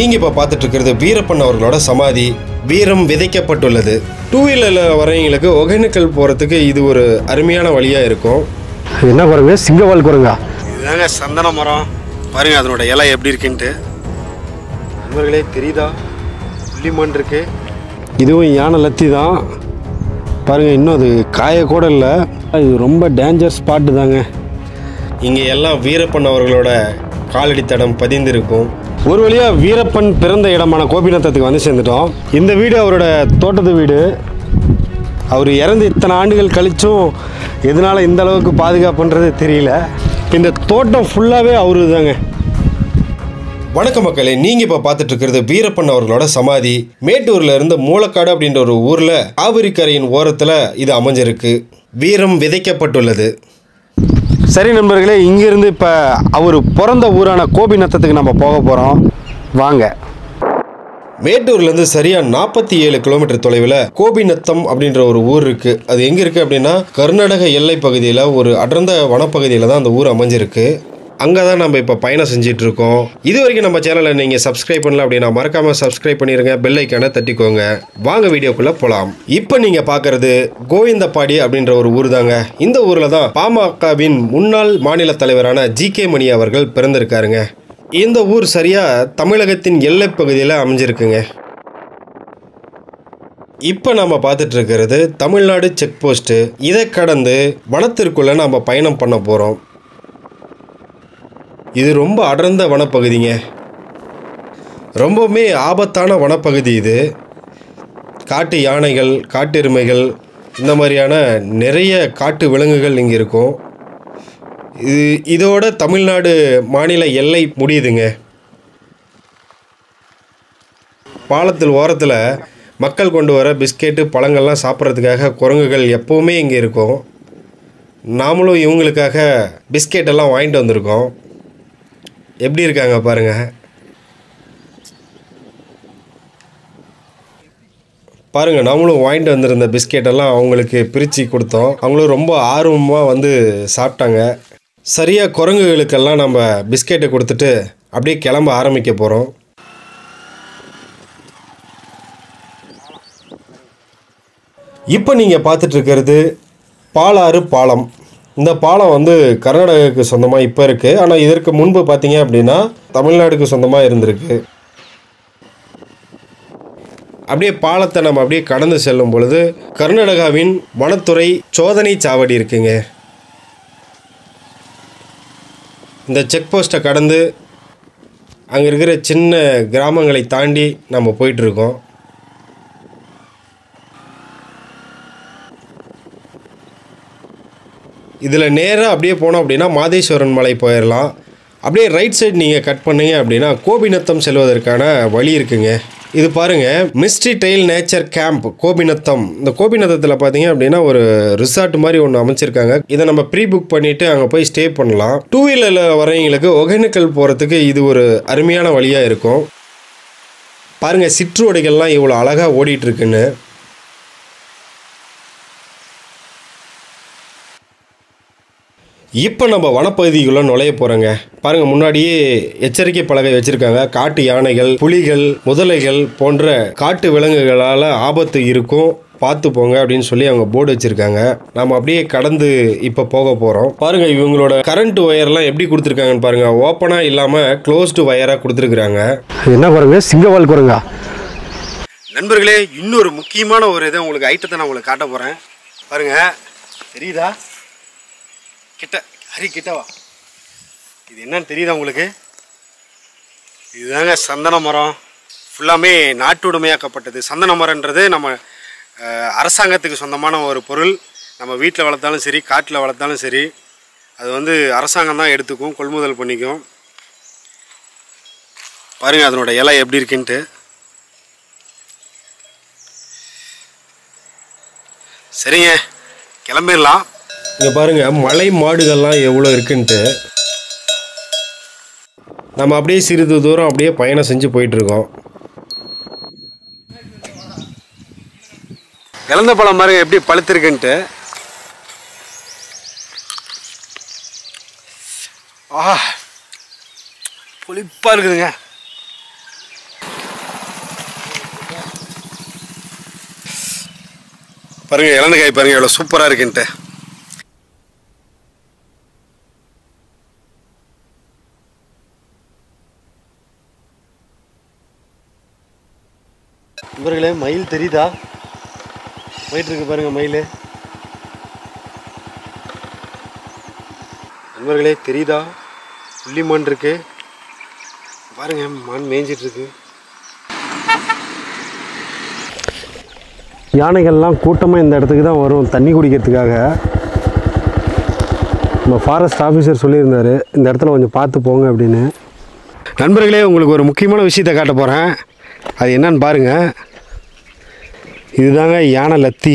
நீங்க இப்ப பார்த்துட்டு இருக்கிறது வீரப்பன் அவர்களோட சமாதி வீரம் விதைக்கப்பட்டுள்ளது டூ வீலர்ல வரவங்களுக்கு ஒகேனக்கல் போறதுக்கு இது ஒரு அருமையான வழியா இருக்கும் என்ன குரங்கு சிங்கவால் குரங்கா இதுதாங்க சந்தன மரம் பாருங்க அதனோட இலை எப்படி இருக்குன்ட்டு நண்பர்களே தெரியுதா புள்ளிமான் இருக்கு இதுவும் யானை லத்தி தான் பாருங்க இன்னும் அது காய கூட இல்லை இது ரொம்ப டேஞ்சர் ஸ்பாட்டு தாங்க இங்க எல்லாம் வீரப்பன் அவர்களோட காலடி தடம் பதிந்திருக்கும் ஒரு வழியா வீரப்பன் பிறந்த இடமான கோபிநாத்தத்துக்கு வந்து சேர்ந்துட்டோம் இந்த வீடு அவரோட தோட்டத்து வீடு அவர் இறந்து இத்தனை ஆண்டுகள் கழிச்சும் எதனால இந்த அளவுக்கு பாதுகாப்புன்றது தெரியல இந்த தோட்டம் ஃபுல்லாகவே அவரு தாங்க வணக்க மக்களே நீங்க இப்ப பார்த்துட்டு இருக்கிறது வீரப்பன் அவர்களோட சமாதி மேட்டூர்ல இருந்து மூலக்காடு அப்படின்ற ஒரு ஊர்ல காவிரி கரையின் ஓரத்துல இது அமைஞ்சிருக்கு வீரம் விதைக்கப்பட்டுள்ளது சரி நண்பர்களே இங்கிருந்து இப்போ அவர் பிறந்த ஊரான கோபிநத்தத்துக்கு நம்ம போக போகிறோம் வாங்க மேட்டூர்ல இருந்து சரியா நாற்பத்தி ஏழு கிலோமீட்டர் தொலைவில் கோபிநத்தம் அப்படின்ற ஒரு ஊர் இருக்கு அது எங்க இருக்கு அப்படின்னா கர்நாடக எல்லை பகுதியில் ஒரு அடர்ந்த வனப்பகுதியில் தான் அந்த ஊர் அமைஞ்சிருக்கு அங்கே தான் நம்ம இப்போ பயணம் செஞ்சுட்டு இருக்கோம் இது வரைக்கும் நம்ம சேனலை நீங்கள் சப்ஸ்கிரைப் பண்ணல அப்படின்னா மறக்காம சப்ஸ்கிரைப் பண்ணிருங்க பெல் ஐக்கானை தட்டிக்கோங்க வாங்க வீடியோக்குள்ள போகலாம் இப்போ நீங்கள் பார்க்கறது கோவிந்தப்பாடி அப்படின்ற ஒரு ஊர் தாங்க இந்த ஊரில் தான் பாமகவின் முன்னாள் மாநில தலைவரான ஜி கே மணி அவர்கள் பிறந்திருக்காருங்க இந்த ஊர் சரியா தமிழகத்தின் எல்லைப் பகுதியில் அமைஞ்சிருக்குங்க இப்போ நம்ம பார்த்துட்டு இருக்கிறது தமிழ்நாடு செக் போஸ்ட்டு இதை கடந்து வனத்திற்குள்ள நம்ம பயணம் பண்ண போகிறோம் இது ரொம்ப அடர்ந்த வனப்பகுதிங்க ரொம்பவுமே ஆபத்தான வனப்பகுதி இது காட்டு யானைகள் காட்டெருமைகள் இந்த மாதிரியான நிறைய காட்டு விலங்குகள் இங்கே இருக்கும் இது இதோட தமிழ்நாடு மாநில எல்லை முடியுதுங்க பாலத்தில் ஓரத்தில் மக்கள் கொண்டு வர பிஸ்கெட்டு பழங்கள்லாம் சாப்பிட்றதுக்காக குரங்குகள் எப்போவுமே இங்கே இருக்கும் நாமளும் இவங்களுக்காக பிஸ்கெட் எல்லாம் வாங்கிட்டு வந்திருக்கோம் எப்படி இருக்காங்க பாருங்க பாருங்க நாமளும் வாங்கிட்டு வந்திருந்த பிஸ்கெட் எல்லாம் அவங்களுக்கு பிரித்து கொடுத்தோம் அவங்களும் ரொம்ப ஆர்வமாக வந்து சாப்பிட்டாங்க சரியாக குரங்குகளுக்கெல்லாம் நம்ம பிஸ்கெட்டை கொடுத்துட்டு அப்படியே கிளம்ப ஆரம்பிக்க போகிறோம் இப்போ நீங்கள் பார்த்துட்டு இருக்கிறது பாலாறு பாலம் இந்த பாலம் வந்து கர்நாடகாவுக்கு சொந்தமாக இப்போ இருக்குது ஆனால் இதற்கு முன்பு பார்த்தீங்க அப்படின்னா தமிழ்நாடுக்கு சொந்தமாக இருந்திருக்கு அப்படியே பாலத்தை நம்ம அப்படியே கடந்து செல்லும் பொழுது கர்நாடகாவின் வனத்துறை சோதனை சாவடி இருக்குங்க இந்த செக் போஸ்ட்டை கடந்து அங்கே இருக்கிற சின்ன கிராமங்களை தாண்டி நம்ம போயிட்டுருக்கோம் இதில் நேராக அப்படியே போனோம் அப்படின்னா மாதேஸ்வரன் மலை போயிடலாம் அப்படியே ரைட் சைடு நீங்கள் கட் பண்ணீங்க அப்படின்னா கோபிநத்தம் செல்வதற்கான வழி இருக்குங்க இது பாருங்க misty trail nature camp Gopinatham இந்த கோபிநத்தத்தில் பார்த்தீங்க அப்படின்னா ஒரு ரிசார்ட் மாதிரி ஒன்று அமைச்சிருக்காங்க இதை நம்ம ப்ரீ புக் பண்ணிட்டு அங்கே போய் ஸ்டே பண்ணலாம் டூ வீலரில் வரவங்களுக்கு ஒகேனக்கல் போகிறதுக்கு இது ஒரு அருமையான வழியாக இருக்கும் பாருங்க சிற்றோடைகள்லாம் இவ்வளோ அழகாக ஓடிட்டு இருக்குன்னு இப்போ நம்ம வனப்பகுதிக்குள்ளே நுழைய போகிறோங்க பாருங்கள் முன்னாடியே எச்சரிக்கை பலகை வச்சுருக்காங்க காட்டு யானைகள் புலிகள் முதலைகள் போன்ற காட்டு விலங்குகளால் ஆபத்து இருக்கும் பார்த்து போங்க அப்படின்னு சொல்லி அவங்க போர்டு வச்சுருக்காங்க நம்ம அப்படியே கடந்து இப்போ போக போகிறோம் பாருங்கள் இவங்களோட கரண்ட் ஒயர்லாம் எப்படி கொடுத்துருக்காங்கன்னு பாருங்கள் ஓப்பனாக இல்லாமல் க்ளோஸ்டு ஒயராக கொடுத்துருக்குறாங்க என்ன குரங்கு சிங்கவால் குரங்கா நண்பர்களே இன்னொரு முக்கியமான ஒரு இதை உங்களுக்கு ஐட்டத்தை நான் உங்களுக்கு காட்ட போகிறேன் பாருங்கள் தெரியுதா கிட்ட ஹரி கிட்ட வா இது என்னன்னு தெரியுதா உங்களுக்கு இதுதாங்க சந்தன மரம் ஃபுல்லாமே நாட்டுடைமையாக்கப்பட்டது சந்தன மரம்ன்றது நம்ம அஹ், அரசாங்கத்துக்கு சொந்தமான ஒரு பொருள் நம்ம வீட்டில் வளர்த்தாலும் சரி காட்டில் வளர்த்தாலும் சரி அது வந்து அரசாங்கம் தான் எடுத்துக்கும் கொள்முதல் பண்ணிக்கும் பாருங்க அதனோட இலை எப்படி இருக்குன்ட்டு சரிங்க கிளம்பிடலாம் இங்கே பாருங்க மலை மாடுகள்லாம் எவ்வளோ இருக்குன்ட்டு நம்ம அப்படியே சிறிது தூரம் அப்படியே பயணம் செஞ்சு போயிட்டு இருக்கோம் இழந்த பழம் பாருங்க எப்படி பழுத்திருக்குன்ட்டு ஆஹா புளிப்பாக இருக்குதுங்க பாருங்க இளந்த காய் பாருங்க எவ்வளோ சூப்பராக இருக்குன்ட்டு இவர்களே மயில் தெரியுதா போயிட்டு இருக்கு பாருங்க மயில் நண்பர்களே தெரியுதா புள்ளி மான் இருக்கு பாருங்க மான் மேய்ஞ்சிட்டு இருக்கு யானைகள்லாம் கூட்டமாக இந்த இடத்துக்கு தான் வரும் தண்ணி குடிக்கிறதுக்காக நம்ம ஃபாரஸ்ட் ஆஃபீஸர் சொல்லியிருந்தாரு இந்த இடத்துல கொஞ்சம் பார்த்து போங்க அப்படின்னு நண்பர்களே உங்களுக்கு ஒரு முக்கியமான விஷயத்தை காட்ட போகிறேன் அது என்னன்னு பாருங்கள் இதுதாங்க யானை லத்தி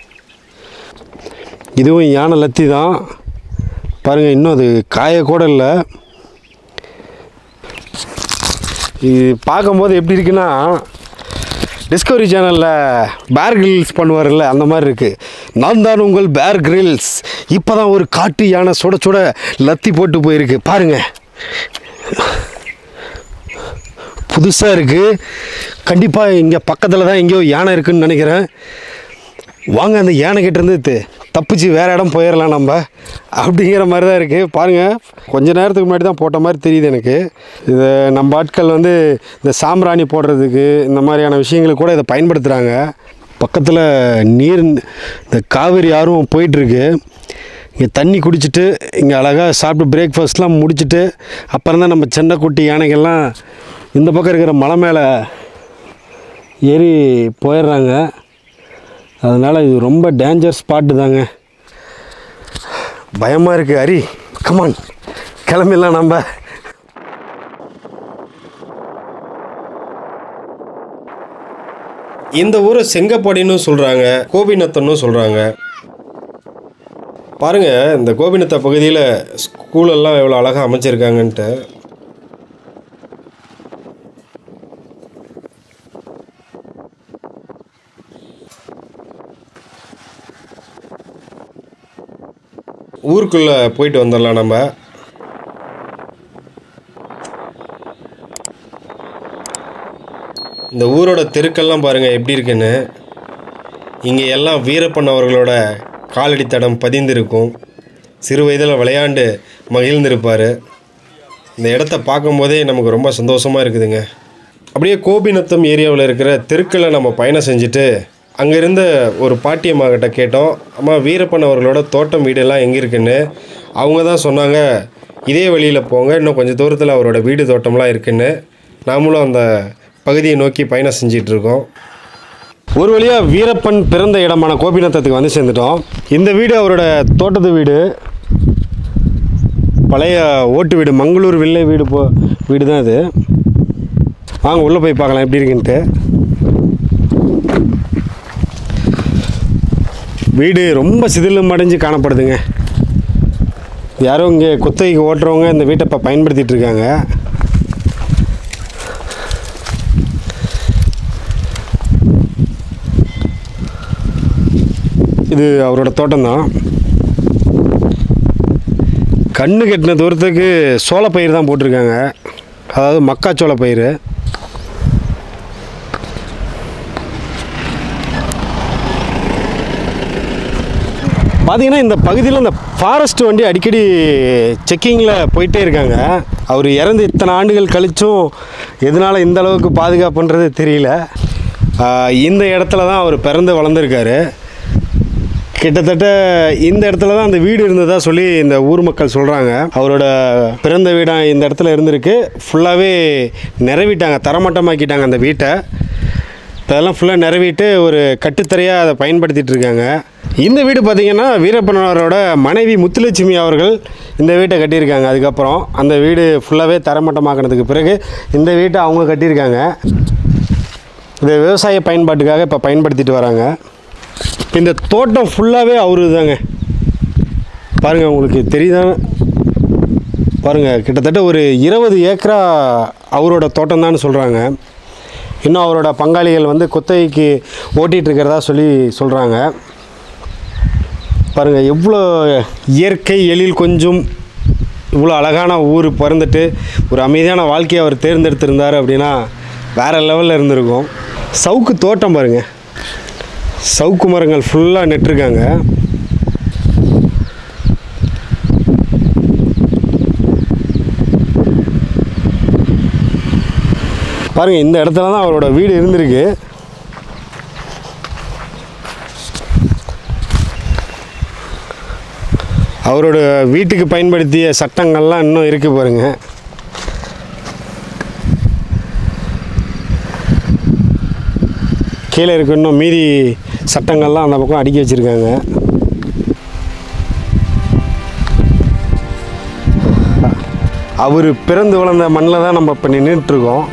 இதுவும் யானை லத்தி தான் பாருங்கள் இன்னும் அது காய கூட இல்லை இது பார்க்கும்போது எப்படி இருக்குன்னா டிஸ்கவரி சேனலில் பேர் கிரில்ஸ் பண்ணுவார்ல அந்த மாதிரி இருக்குது நான் தான் உங்கள் பேர் கிரில்ஸ் இப்போ தான் ஒரு காட்டு யானை சுட சுட லத்தி போட்டு போயிருக்கு பாருங்கள் புதுசாக இருக்குது கண்டிப்பாக இங்கே பக்கத்தில் தான் எங்கேயோ யானை இருக்குன்னு நினைக்கிறேன் வாங்க அந்த யானை கிட்டேருந்து து- தப்பிச்சு வேறு இடம் போயிடலாம் நம்ம அப்படிங்கிற மாதிரி தான் இருக்குது பாருங்கள் கொஞ்ச நேரத்துக்கு முன்னாடி தான் போட்ட மாதிரி தெரியுது எனக்கு இது நம்ம ஆட்கள் வந்து இந்த சாம்பிராணி போடுறதுக்கு இந்த மாதிரியான விஷயங்களுக்கு கூட இதை பயன்படுத்துகிறாங்க பக்கத்தில் நீர் இந்த காவேரி ஆறும் போயிட்டுருக்கு இங்கே தண்ணி குடிச்சிட்டு இங்கே அழகாக சாப்பிட்டு பிரேக்ஃபாஸ்ட்லாம் முடிச்சிட்டு அப்புறம் தான் நம்ம சென்னை குட்டி யானைகள்லாம் இந்த பக்கம் இருக்கிற மலை மேலே ஏறி போயிடுறாங்க அதனால் இது ரொம்ப டேஞ்சர் ஸ்பாட்டு தாங்க பயமாக இருக்குது ஹரி கமான் கிளம்பிடலாம் நம்ம இந்த ஊரை செங்கப்பாடின்னு சொல்கிறாங்க கோபிநத்தன்னு சொல்கிறாங்க பாருங்க இந்த கோபிநத்த பகுதியில் ஸ்கூலெல்லாம் எவ்வளோ அழகாக அமைச்சிருக்காங்கன்ட்டு ஊருக்குள்ளே போயிட்டு வந்துடலாம் நம்ம இந்த ஊரோட தெருக்கெல்லாம் பாருங்கள் எப்படி இருக்குன்னு இங்கே எல்லாம் வீரப்பன் அவர்களோட காலடி தடம் பதிந்திருக்கும் சிறு வயதில் விளையாண்டு மகிழ்ந்திருப்பார் இந்த இடத்த பார்க்கும்போதே நமக்கு ரொம்ப சந்தோஷமாக இருக்குதுங்க அப்படியே கோபிநத்தம் ஏரியாவில் இருக்கிற தெருக்களை நம்ம பயணம் செஞ்சுட்டு அங்கே இருந்த ஒரு பாட்டியம்மாக்கிட்ட கேட்டோம் அம்மா வீரப்பன் அவர்களோட தோட்டம் வீடெல்லாம் எங்கே இருக்குன்னு அவங்க தான் சொன்னாங்க இதே வழியில் போங்க இன்னும் கொஞ்சம் தூரத்தில் அவரோட வீடு தோட்டம்லாம் இருக்குன்னு நாமளும் அந்த பகுதியை நோக்கி பயணம் செஞ்சிட்டு இருக்கோம் ஒரு வழியாக வீரப்பன் பிறந்த இடமான கோபிநாத்தத்துக்கு வந்து சேர்ந்துட்டோம் இந்த வீடு அவரோட தோட்டத்து வீடு பழைய ஓட்டு வீடு மங்களூர் வில்லை வீடு போ வீடு தான் இது வாங்க உள்ளே போய் பார்க்கலாம் எப்படி இருக்குன்ட்டு வீடு ரொம்ப சிதிலம் அடைஞ்சு காணப்படுதுங்க யாரோ இங்கே குத்தகைக்கு ஓட்டுறவங்க இந்த வீட்டை இப்போ பயன்படுத்திட்டு இருக்காங்க இது அவரோட தோட்டம் தான் கண்ணு கெட்டின தூரத்துக்கு சோளப்பயிர் தான் போட்டிருக்காங்க அதாவது மக்காச்சோள பயிர் பார்த்தீங்கன்னா இந்த பகுதியில் இந்த ஃபாரஸ்ட் வண்டி அடிக்கடி செக்கிங்கில் போயிட்டே இருக்காங்க அவர் இறந்து இத்தனை ஆண்டுகள் கழிச்சும் எதனால் இந்த அளவுக்கு பாதுகாப்புன்றது தெரியல ஆஹ் இந்த இடத்துல தான் அவர் பிறந்து வளர்ந்துருக்காரு கிட்டத்தட்ட இந்த இடத்துல தான் அந்த வீடு இருந்ததா சொல்லி இந்த ஊர் மக்கள் சொல்கிறாங்க அவரோட பிறந்த வீடாக இந்த இடத்துல இருந்திருக்கு ஃபுல்லாகவே நிறவிட்டாங்க தரமட்டமாக்கிட்டாங்க அந்த வீட்டை அதெல்லாம் ஃபுல்லாக நிறவிட்டு ஒரு கட்டுத்தரையாக அதை பயன்படுத்திட்டு இருக்காங்க இந்த வீடு பார்த்திங்கன்னா வீரப்பனவரோட மனைவி முத்துலட்சுமி அவர்கள் இந்த வீட்டை கட்டியிருக்காங்க அதுக்கப்புறம் அந்த வீடு ஃபுல்லாகவே தரமட்டமாக்கினதுக்கு பிறகு இந்த வீட்டை அவங்க கட்டியிருக்காங்க இதை விவசாய பயன்பாட்டுக்காக இப்போ பயன்படுத்திட்டு வராங்க இந்த தோட்டம் ஃபுல்லாகவே அவரு தாங்க பாருங்கள் உங்களுக்கு தெரியுதா பாருங்கள் கிட்டத்தட்ட ஒரு இருபது ஏக்கரா அவரோட தோட்டம் தான் சொல்கிறாங்க இன்னும் அவரோட பங்காளிகள் வந்து குத்தகைக்கு ஓட்டிகிட்டு இருக்கிறதா சொல்லி சொல்கிறாங்க பாருங்கள் எவ்வளோ இயற்கை எழில் கொஞ்சம் இவ்வளோ அழகான ஊர் பிறந்துட்டு ஒரு அமைதியான வாழ்க்கையை அவர் தேர்ந்தெடுத்திருந்தார் அப்படின்னா வேறு லெவலில் இருந்திருக்கும் சவுக்கு தோட்டம் பாருங்கள் சவுக்கு மரங்கள் ஃபுல்லாக நெட்டிருக்காங்க பாருங்க இந்த இடத்துல தான் அவரோட வீடு இருந்திருக்கு அவரோட வீட்டுக்கு பயன்படுத்திய சட்டங்கள்லாம் இன்னும் இருக்கு பாருங்க கீழே இருக்க இன்னும் மீதி சட்டங்கள்லாம் அந்த பக்கம் அடுக்கி வச்சுருக்காங்க அவர் பிறந்து வளர்ந்த மண்ணில் தான் நம்ம இப்போ நின்றுட்டுருக்கோம்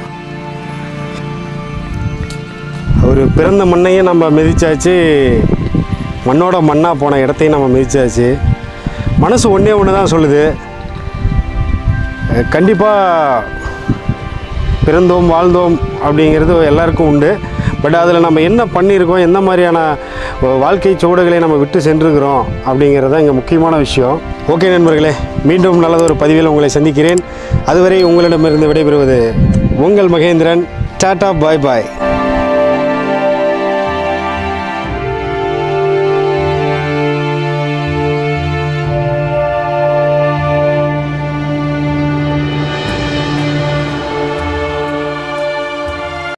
அவர் பிறந்த மண்ணையும் நம்ம மிதிச்சாச்சு மண்ணோட மண்ணாக போன இடத்தையும் நம்ம மிதிச்சாச்சு மனசு ஒன்றே ஒன்று தான் சொல்லுது கண்டிப்பாக பிறந்தோம் வாழ்ந்தோம் அப்படிங்கிறது எல்லாருக்கும் உண்டு பட் அதில் நம்ம என்ன பண்ணியிருக்கோம் எந்த மாதிரியான வாழ்க்கை சுவடுகளை நம்ம விட்டு சென்றிருக்கிறோம் அப்படிங்கிறது தான் இங்கே முக்கியமான விஷயம் ஓகே நண்பர்களே மீண்டும் நல்லதொரு பதிவில் உங்களை சந்திக்கிறேன் அதுவரை உங்களிடமிருந்து விடைபெறுவது உங்கள் மகேந்திரன் டாடா பாய் பாய்